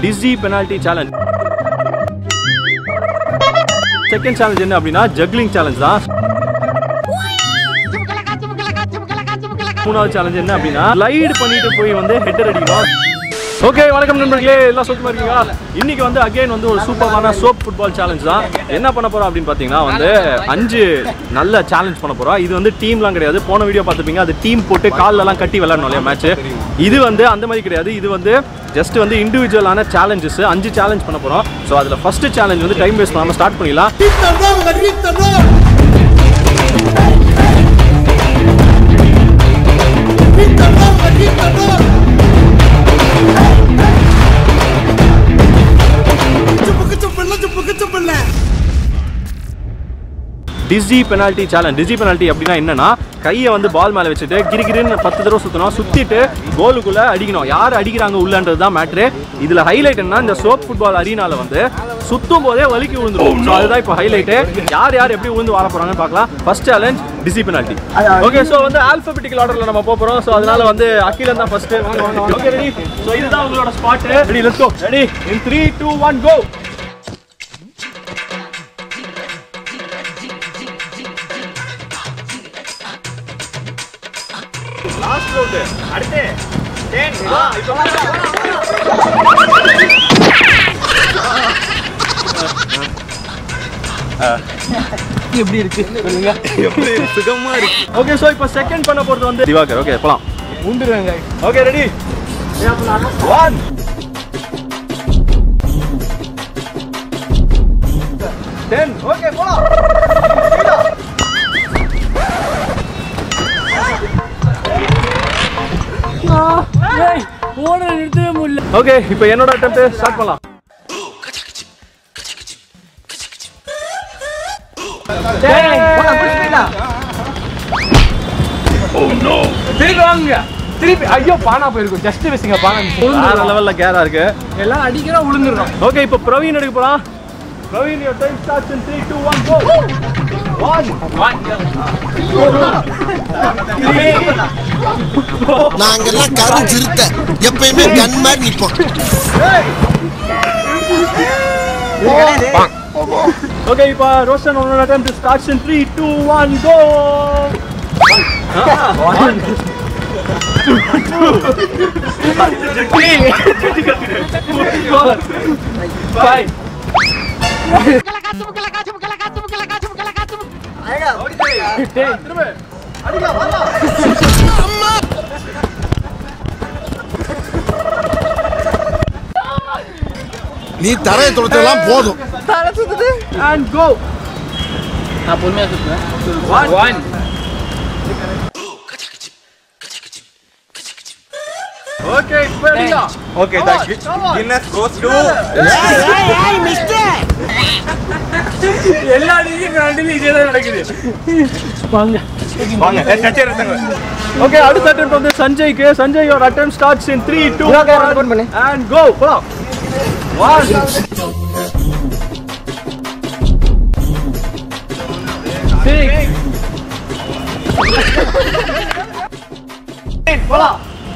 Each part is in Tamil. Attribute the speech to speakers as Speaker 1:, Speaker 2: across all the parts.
Speaker 1: Dizzy penalty challenge second challenge என்ன அப்படின்னா ஜக்லிங் சேலஞ்ச் தான் மூணாவது சேலஞ்ச் என்ன அப்படின்னா லைடு பண்ணிட்டு போய் வந்து ஹெட்டர் அடிக்கணும் ஓகே வணக்கம் நண்பர்களே எல்லாம் சுத்தமா இருக்கீங்களா இன்னைக்கு வந்து அகைன் வந்து ஒரு சூப்பரான சோப் ஃபுட்பால் சேலஞ்ச் தான் என்ன பண்ண போறோம் அப்படின்னு பார்த்தீங்கன்னா வந்து அஞ்சு நல்ல சேலஞ்ச் பண்ண போறோம் இது வந்து டீம்லாம் கிடையாது போன வீடியோ பார்த்துப்பீங்க அது டீம் போட்டு கால்லலாம் கட்டி விளையாடணும் இல்லையா மேட்ச் இது வந்து அந்த மாதிரி கிடையாது இது வந்து ஜஸ்ட் வந்து இண்டிவிஜுவலான சேலஞ்சஸ் அஞ்சு சேலஞ்ச் பண்ண போறோம் ஸோ அதில் ஃபர்ஸ்ட் சேலஞ்ச் வந்து டைம் வேஸ்ட் பண்ணாமல் ஸ்டார்ட் பண்ணிடலாம் dizzy penalty challenge dizzy penalty அப்படின்னா என்னன்னா கையை வந்து பால் மேலே வச்சுட்டு கிரிகிரின்னு பத்து தடவை சுற்றணும் சுற்றிட்டு கோலுக்குள்ள அடிக்கணும் யார் அடிக்கிறாங்க உள்ளன்றது தான் மேட்ரு இதில் ஹைலைட் என்ன இந்த சோப் ஃபுட்பால் அரினால வந்து சுத்தும் போதே வலிக்கு விழுந்துரும் ஸோ அதுதான் இப்போ ஹைலைட்டு யார் யார் எப்படி விழுந்து வாழ போறாங்கன்னு பார்க்கலாம் first challenge dizzy penalty okay so வந்து ஆல்பபெட்டிக்கல் ஆர்டரில் நம்ம போக போகிறோம் ஸோ அதனால வந்து அகிலன் தான் ஃபர்ஸ்ட் வாங்க வாங்க ஓகே ரெடி ஸோ இதுதான் உங்களோட spot ready let's go ready in three two one go last round அடுத்து 10 ஆ இப்போ எப்படி சுகமா இருக்கு ஓகே சோ இப்போ செகண்ட் பண்ண போறது வந்து திவாகர் ஓகே போலாம் உண்டுறாங்க okay ready one ten okay போலாம்
Speaker 2: ஓட நிறுத்தவே முடியல
Speaker 1: ஓகே இப்போ என்னோட அட்டெம்ப்ட் ஸ்டார்ட் பண்ணலாம்
Speaker 2: திருப்பி வாங்க திருப்பி ஐயோ பானா போயிருக்கும் ஜஸ்ட் பேசுங்க பானா
Speaker 1: வேற லெவல்ல கேரா இருக்கு
Speaker 2: எல்லாம் அடிக்கிறோம் விழுந்துடுறோம்
Speaker 1: ஓகே இப்போ பிரவீன் எடுக்க போலாம் Praveen your time starts in 3 2 1 go 1
Speaker 3: நாங்கெல்லாம் கரு சிறுத்தை எப்பயுமே கண் மாதிரி நிப்போம்
Speaker 1: ஓகே இப்போ ரோஷன் உன்னோட attempt starts in 3 2 1 go Five. திரும்ப
Speaker 3: நீ தரையை தொடுத்ததெல்லாம் போதும்
Speaker 1: and go
Speaker 2: நான் பொறுமையா சுத்துறேன்
Speaker 1: One.
Speaker 2: ஒன்
Speaker 1: ஓகே இப்போ எடுக்கலாம்
Speaker 4: Okay, the Guinness goes to
Speaker 2: எல்லா அடிக்கும் கண்டிப்பா இதே தான் நடக்குது வாங்க
Speaker 4: வாங்க touch எடுத்துங்க
Speaker 1: ஓகே அடுத்த attempt வந்து சஞ்சய்க்கு Sanjay your attempt starts in 3 2 1 and go போலாம் ஒன் போலாம்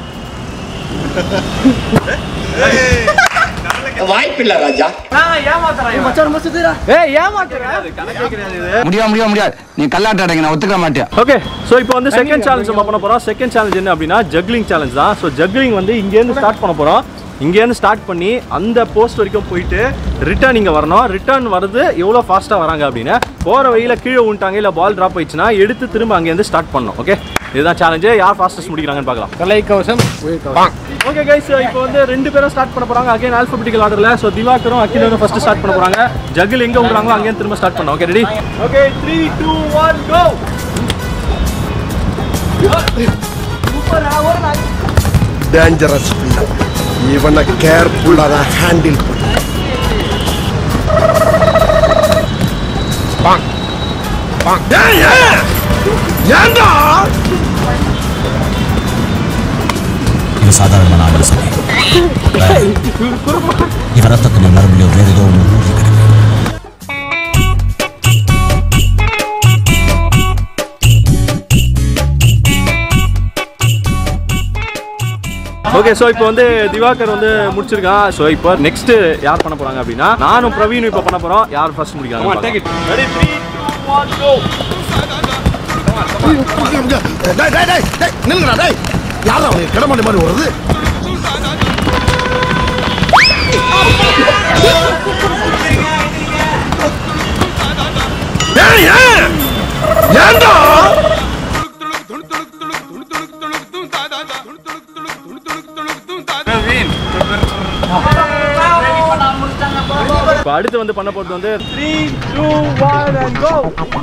Speaker 1: ஏய் ஏமாத்துறேன் கணக்கே கிடையாது இது
Speaker 5: முடியாது முடியாது முடியாது நீ கல்லாட்ட அடைங்க நான் ஒத்துக்க மாட்டேன்
Speaker 1: ஓகே ஸோ இப்போ வந்து செகண்ட் சேலஞ்ச் நம்ம பண்ண போகிறோம் செகண்ட் சேலஞ்ச் என்ன அப்படின்னா ஜக்லிங் சேலஞ்ச் தான் ஸோ ஜக்லிங் வந்து இங்கேருந்து ஸ்டார்ட் பண்ண போகிறோம் இங்கேருந்து ஸ்டார்ட் பண்ணி அந்த போஸ்ட் வரைக்கும் போயிட்டு ரிட்டர்ன் இங்கே வரணும் ரிட்டர்ன் வருது எவ்வளோ ஃபாஸ்ட்டாக வராங்க அப்படின்னு போகிற வழியில் கீழே விட்டாங்க இல்லை பால் ட்ராப் ஆயிடுச்சுன்னா எடுத்து திரும்ப அங்கேருந்து ஸ்டார்ட் பண்ணணும் ஓகே இதுதான் சேலஞ்சு யார் ஃபாஸ்டஸ்ட் முடிக்கிறாங்கன்னு பார்க்கலாம்
Speaker 2: கலை கவசம் உயிர் கவசம்
Speaker 1: ஓகே கைஸ் இப்போ வந்து ரெண்டு பேரும் ஸ்டார்ட் பண்ண போறாங்க அகைன் ஆல்பபெட்டிக்கல் ஆர்டர்ல ஸோ திவாகரும் அகிலரும் ஃபர்ஸ்ட் ஸ்டார்ட் பண்ண போறாங்க ஜகில் எங்க விடுறாங்களோ அங்கேயும் திரும்ப ஸ்டார்ட் பண்ணோம் okay ready okay three two one go
Speaker 3: dangerous இவனை கேர்ஃபுல்லாக தான் ஹேண்டில் பண்ண ஏய், ஏன்? ஏன்டா
Speaker 6: ಇದು ಸಾಧಾರಣமான ಆಲೋಚನೆ ಇವರ ತಕ್ಕ ನರඹಲಿ ಬೇರೆದೋ ಒಂದು ಊರಿಗೆ ಕಡಿಮೆ
Speaker 1: ஓகே ஸோ இப்போ வந்து திவாகர் வந்து முடிச்சிருக்கான் ஸோ இப்போ நெக்ஸ்ட் யார் பண்ண போறாங்க அப்படின்னா நானும் பிரவீனும் இப்போ பண்ண போறோம் யார் ஃபர்ஸ்ட் முடிக்கிறாங்க
Speaker 2: take it.
Speaker 1: Ready three one go
Speaker 3: டேய் டேய் டேய் டேய் நில்லுங்கடா டேய் யாரா அவனுக்கு கிடமாடி மாதிரி வருது ஏன் ஏன் ஏன்டா
Speaker 1: இப்போ அடுத்து வந்து பண்ண போறது வந்து three two one and go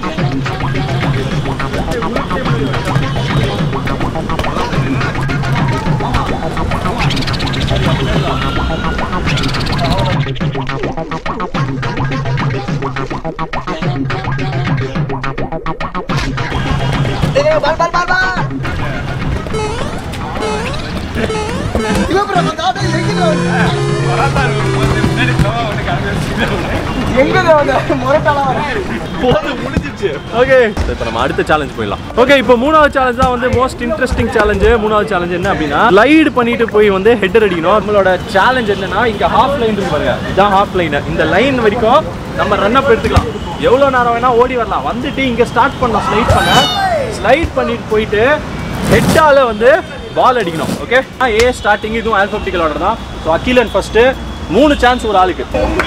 Speaker 1: போதும் முடிஞ்சிச்சு ஓகே இப்போ நம்ம அடுத்த சேலஞ்ச் போயிடலாம் ஓகே இப்போ மூணாவது சேலஞ்ச் தான் வந்து மோஸ்ட் இன்ட்ரெஸ்டிங் சேலஞ்சு மூணாவது சேலஞ்ச் என்ன அப்படின்னா லைடு பண்ணிட்டு போய் வந்து ஹெட்டர் அடிக்கணும் நம்மளோட சேலஞ்ச் என்னன்னா இங்க ஹாஃப் லைன் இருக்கு பாருங்க இதான் ஹாஃப் லைன் இந்த லைன் வரைக்கும் நம்ம ரன் அப் எடுத்துக்கலாம் எவ்வளோ நேரம் வேணா ஓடி வரலாம் வந்துட்டு இங்க ஸ்டார்ட் பண்ணலாம் ஸ்லைட் பண்ண ஸ்லைட் பண்ணிட்டு போயிட்டு ஹெட்டால வந்து பால் அடிக்கணும் ஓகே ஏ ஸ்டார்டிங் இதுவும் ஆல்பபெட்டிக்கல் ஆர்டர் தான் ஸோ அகிலன் ஃபர்ஸ்ட் மூணு சான்ஸ் ஒரு ஆளுக்கு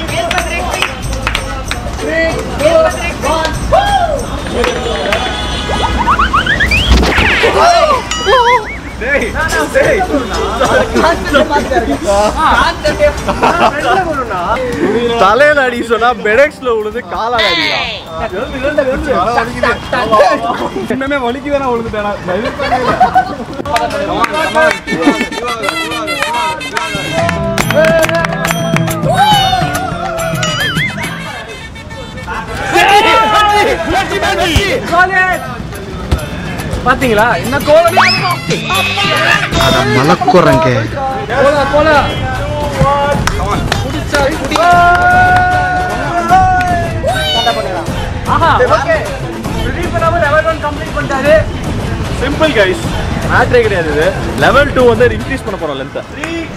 Speaker 1: தலையில அடி சொன்னா பெடெக்ஸ்ல விழுந்து காலால அடிக்கலாம்
Speaker 2: இன்னமே வலிக்கு தானே விழுந்துட்டேன் பாத்தீங்களா என்ன கோலடி
Speaker 3: மலக்குறங்க
Speaker 2: கோலா கோலா குடிச்சா குடி ஆஹா ஓகே பிரதீப் நம்ம லெவல் 1 கம்ப்ளீட் பண்ணிட்டாரு
Speaker 1: சிம்பிள் கைஸ் மேட்ரே கிடையாது இது லெவல் டூ வந்து இன்க்ரீஸ் பண்ண போறோம் லென்த்தை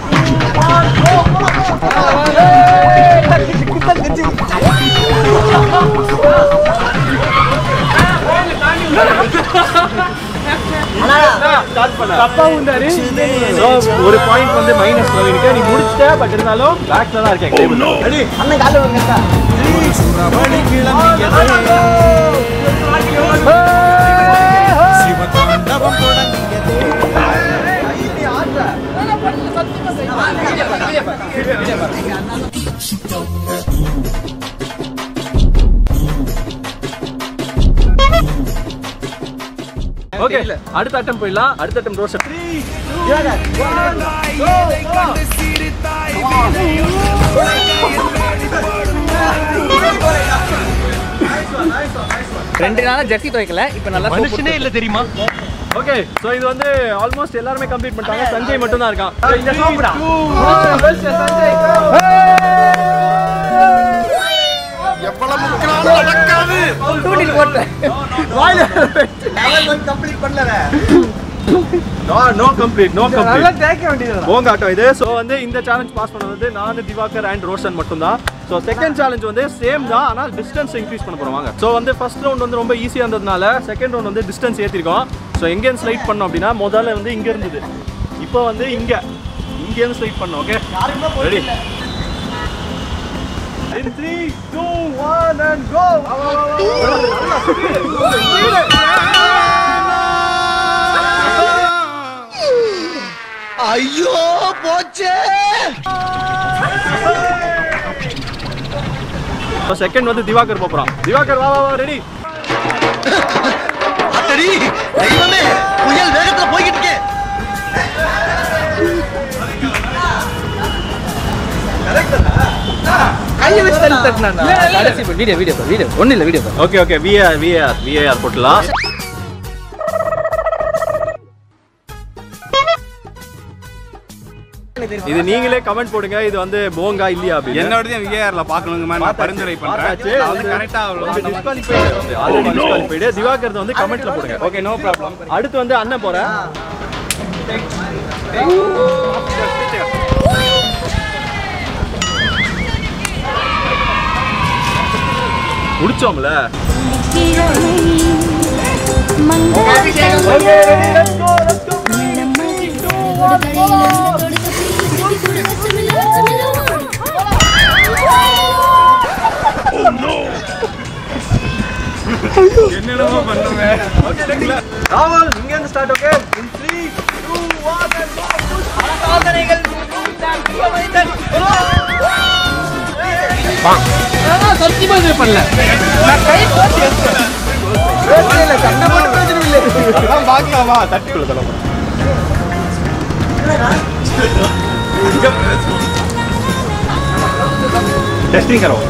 Speaker 2: தப்பா உண்டாரு
Speaker 1: So, ஒரு பாயிண்ட் வந்து மைனஸ் பிரவீனுக்கு நீ முடிச்சிட்ட பட் இருந்தாலும் பேக்ல தான் இருக்கேன் டேபிள் ரெடி ஓகே அடுத்த அட்டம் போயிடலாம் அடுத்த அட்டம் ரோஸ் த்ரீ
Speaker 2: ரெண்டு நாளா ஜெர்சி துவைக்கல இப்போ நல்லா மனுஷனே இல்ல தெரியுமா
Speaker 1: ஓகே சோ இது வந்து ஆல்மோஸ்ட் எல்லாருமே கம்ப்ளீட் பண்ணிட்டாங்க சஞ்சய் மட்டும் தான் இருக்கான்
Speaker 2: இந்த சோப்புடா
Speaker 3: எவ்வளவு முக்கினாலும் நடக்காது
Speaker 2: தூண்டில் போட்டு
Speaker 1: நோ நோ கம்ப்ளீட் நோ
Speaker 2: நல்லா
Speaker 1: கம்ப்ளீட்
Speaker 2: தேய்க்க வேண்டியது
Speaker 1: போங்க ஆட்டம் இது ஸோ வந்து இந்த சேலஞ்ச் பாஸ் பண்ணது வந்து நான் திவாகர் அண்ட் ரோஷன் மட்டும் தான் ஸோ செகண்ட் சேலஞ்ச் வந்து சேம் தான் ஆனால் டிஸ்டன்ஸ் இன்க்ரீஸ் பண்ண போகிறோம் ஸோ வந்து ஃபர்ஸ்ட் ரவுண்ட் வந்து ரொம்ப ஈஸியாக இருந்ததுனால செகண்ட் ரவுண்ட் வந்து டிஸ்டன்ஸ் ஏற்றிருக்கோம் ஸோ எங்கேருந்து ஸ்லைட் பண்ணோம் அப்படின்னா முதல்ல வந்து இங்கே இருந்தது இப்போ வந்து இங்கே இங்கேருந்து ஸ்லைட் பண்ணோம் okay ready three two one and go
Speaker 3: ஐயோ போச்சே
Speaker 1: செகண்ட் வந்து திவாகர் போகிறான் திவாகர் வா வா வா ரெடி
Speaker 3: அத்தடி தெய்வமே புயல் வேகத்துல போய்கிட்டு இருக்கே
Speaker 2: கையை வச்சு தள்ளி தட்டினா கடைசி வீடியோ வீடியோ வீடியோ ஒன்றும் இல்லை video
Speaker 1: okay okay VR VR VAR போட்டுலாம் இது நீங்களே கமெண்ட் போடுங்க இது வந்து போங்கா இல்லையா அப்படின்னு
Speaker 4: என்னோடதையும் விஏஆர்ல பாக்கணுங்க நான் பரிந்துரை பண்றேன்
Speaker 1: பார்த்தாச்சு.
Speaker 4: நான் வந்து கரெக்டா
Speaker 1: கொஞ்சம் disqualified வந்து, already disqualified. திவாகர் வந்து கமெண்ட்ல போடுங்க
Speaker 4: ஓகே நோ ப்ராப்ளம்
Speaker 1: அடுத்து வந்து அண்ணன் போறேன் முடிச்சோம்ல
Speaker 4: என்னென்னமோ பண்ணுவேன்
Speaker 1: ராவல் இங்க இருந்து start okay in 3 2 1 and go
Speaker 2: சத்தியமா இது பண்ணல
Speaker 1: பார்க்கலாமா தட்டுக்குள்ள தலை टेस्टिंग करो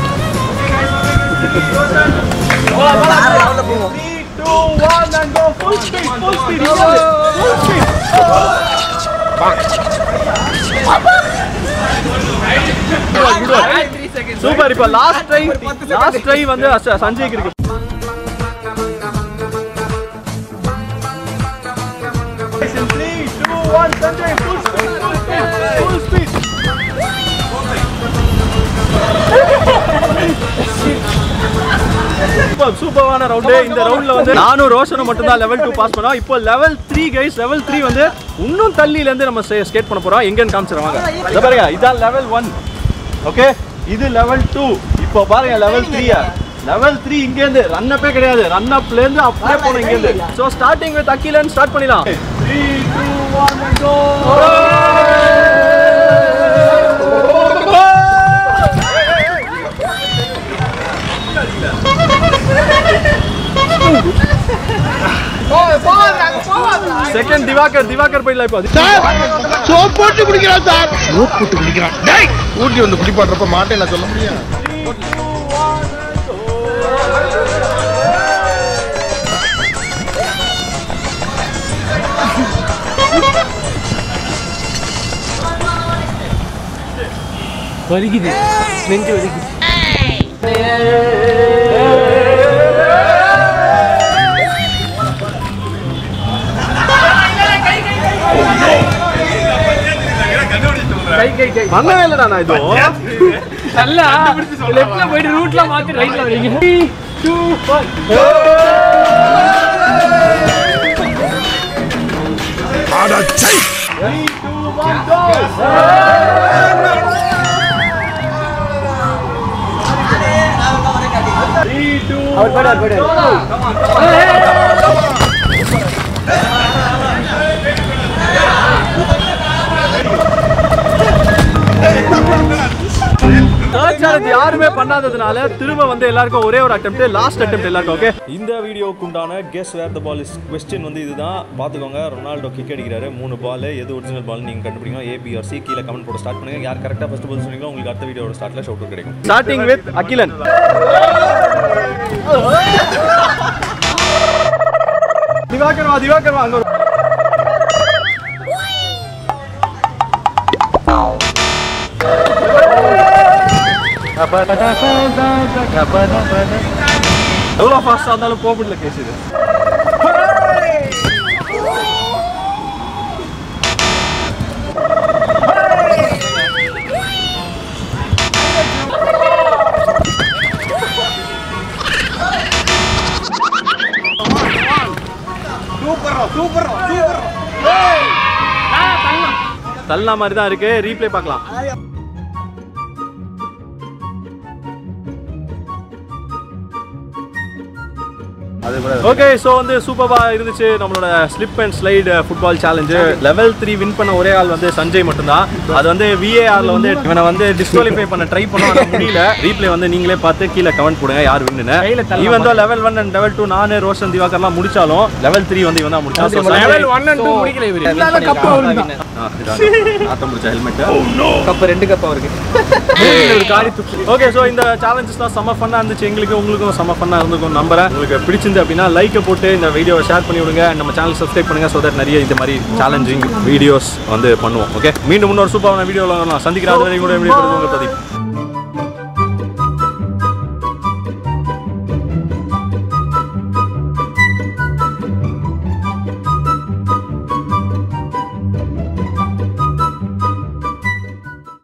Speaker 1: சூப்பர் இப்போ லாஸ்ட் ட்ரை லாஸ்ட் ட்ரை வந்து அச- சஞ்சய்க்கு இருக்கு Three, two, one, Sanjay, full speed, full speed, full speed. Super சூப்பரான ரவுண்டு இந்த ரவுண்ட்ல வந்து நானும் ரோஷனும் மட்டும் தான் லெவல் டூ பாஸ் பண்ணோம் இப்போ level three guys level three வந்து இன்னும் தள்ளியில இருந்து நம்ம ஸ்கேட் பண்ண போறோம் எங்கன்னு காமிச்சிருவாங்க இதை பாருங்க இதான் லெவல் ஒன் ஓகே இது லெவல் டூ இப்போ பாருங்க லெவல் த்ரீயா லெவல் த்ரீ இங்க இருந்து ரன் அப்பே கிடையாது ரன் அப்ல இருந்து அப்படியே போனோம் இங்க இருந்து so starting with Akilan start பண்ணிடலாம் 3 2 1 கோ செகண்ட் திவாகர் திவாகர் போயிடலாம் இப்போ
Speaker 3: சோப் போட்டு குடிக்கிறான் சார் சோப் போட்டு குடிக்கிறான் டேய் ஊட்டி வந்து குடிப்பாடுறப்ப மாட்டேல சொல்ல முடியும்
Speaker 2: வலிக்குது நெஞ்சு வலிக்குது கை கை கை
Speaker 1: பண்ணவே இல்லடா நான் இதுவும்
Speaker 2: நல்லா லெஃப்ட்ல போயிட்டு ரூட்ல மாத்தி ரைட்ல வரீங்க டூ
Speaker 3: அடச்சை
Speaker 2: அவர் போயிடு அவர் போயிடு
Speaker 1: தேர்ட் சேலஞ்ச் யாருமே பண்ணாததுனால திரும்ப வந்து எல்லாருக்கும் ஒரே ஒரு அட்டெம்ப்ட் லாஸ்ட் அட்டெம்ப்ட் எல்லாருக்கும் ஓகே இந்த வீடியோக்கு உண்டான guess where the ball is question வந்து இதுதான் பார்த்துக்கோங்க ரொனால்டோ கிக் அடிக்கிறாரு மூணு பால் எது ஒரிஜினல் பால் நீங்கள் கண்டுபிடிக்கணும் ஏபிஆர் சி கீழே கமெண்ட் போட்டு ஸ்டார்ட் பண்ணுங்க யார் கரெக்டாக ஃபர்ஸ்ட் பால் சொன்னீங்களோ உங்களுக்கு அடுத்த வீடியோட ஸ்டார்ட்ல ஷவுட் கிடைக்கும் ஸ்டார்டிங் வித் அகிலன் திவாகர் வா திவாகர் வா அங்க ஒரு எவ்வளோ ஃபாஸ்ட்டாக இருந்தாலும் போக முடியல கேஸ் இது தள்ளா மாதிரி தான் இருக்கு ரீப்ளே பார்க்கலாம் ஓகே ஸோ வந்து சூப்பர்பா இருந்துச்சு நம்மளோட slip and slide football challenge level three win பண்ண ஒரே ஆள் வந்து சஞ்சய் மட்டும்தான் அது வந்து விஏஆர்ல வந்து இவனை வந்து டிஸ்குவாலிஃபை பண்ண ட்ரை பண்ணோம் ஆனா முடியல ரீப்ளே வந்து நீங்களே பார்த்து கீழே கமெண்ட் போடுங்க யார் வின்னு ஈவன் தான் level one and level two நானு ரோஷன் திவாகர்லாம் முடிச்சாலும் லெவல் த்ரீ வந்து இவன் தான் முடிச்சான் So,
Speaker 2: level
Speaker 1: Sanjay-
Speaker 2: one and two முடிக்கல இவரு கப் அவருக்கு
Speaker 1: ஆ, இதான். நாத்தம் முடிச்ச ஹெல்மெட்
Speaker 2: கப் ரெண்டு கப் அவருக்கு ஒரு காரி துப்பு
Speaker 1: ஓகே ஸோ இந்த சேலஞ்சஸ்லாம் செம்ம ஃபன்னாக இருந்துச்சு எங்களுக்கு உங்களுக்கும் செம்ம ஃபன்னாக இருந்திருக்கும் நம்புறேன் உங்களுக்கு பிடிச்சிருந்து அப்படின்னா லைக்கை போட்டு இந்த வீடியோவை ஷேர் பண்ணி விடுங்க and நம்ம சேனல் சப்ஸ்கிரைப் பண்ணுங்க ஸோ தட் நிறைய இந்த மாதிரி சேலஞ்சிங் வீடியோஸ் வந்து பண்ணுவோம் ஓகே மீண்டும் இன்னொரு சூப்பரான வீடியோவில் நான் சந்திக்கிறேன் அது வரைக்கும் கூட எப்படி பிரதீப்